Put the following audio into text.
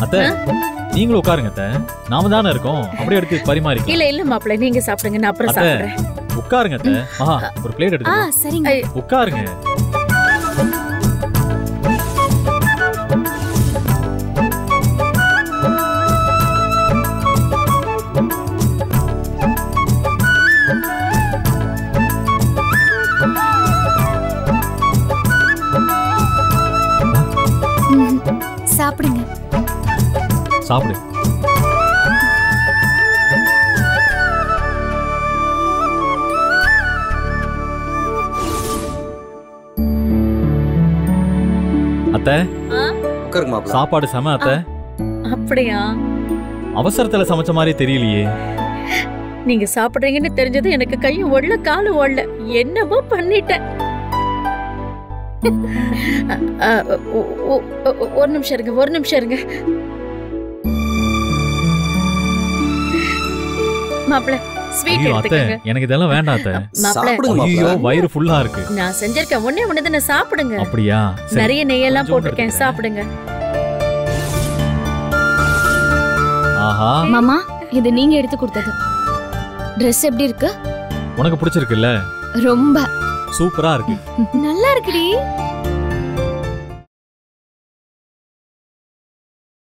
அத்தை நீங்களும் உட்காருங்க அத்தை நாம தானே இருக்கோம் அப்படியே எடுத்து பரிமாறிக்கலாம் இல்ல இல்ல மாப்பிள்ள நீங்க சாப்பிடுங்க நான் அப்புறம் அத்தை. சாப்பிடுறேன் உட்காருங்க அத்தை மகா ஒரு பிளேட் ஆ எடுத்து சரிங்க ஐ, உட்காருங்க ம், சாப்பிடுங்க சாப்பிடு அத்தை ஆ, உட்காருங்க மாப்பிள்ள சாப்பாடு செம அத்தை அப்படியா அவசரத்துல சமைச்ச மாதிரி தெரியலையே நீங்க சாப்பிடுறீங்கன்னு தெரிஞ்சது எனக்கு கையும் ஒடல காலும் ஒடல என்னவோ பண்ணிட்டேன் அ, அ, ஒ- ஒ- ஒ- ஒரு நிமிஷம் இருங்க ஒரு நிமிஷம் இருங்க மாப்பிள்ள ஸ்வீட் ஐயோ அத்தை எடுத்துக்கங்க எனக்கு இதெல்லாம் வேண்டாம் அத்தை மாப்பிள்ள சாப்பிடுங்க ஐயோ மாப்பிள்ள வயிறு ஃபுல்லா இருக்கு நான் செஞ்சிருக்கேன் ஒண்ணே ஒண்ணு சாப்பிடுங்க அப்படியா சரி நிறைய நெய்யெல்லாம் கொஞ்சோண்டு போட்டிருக்கேன் எடுத்துக்கிறேன். சாப்பிடுங்க ஆஹா மாமா இது நீங்க எடுத்து கொடுத்தது Dress எப்படி இருக்கு உனக்கு பிடிச்சிருக்குல்ல ரொம்ப சூப்பரா இருக்கு நல்லா இருக்குடி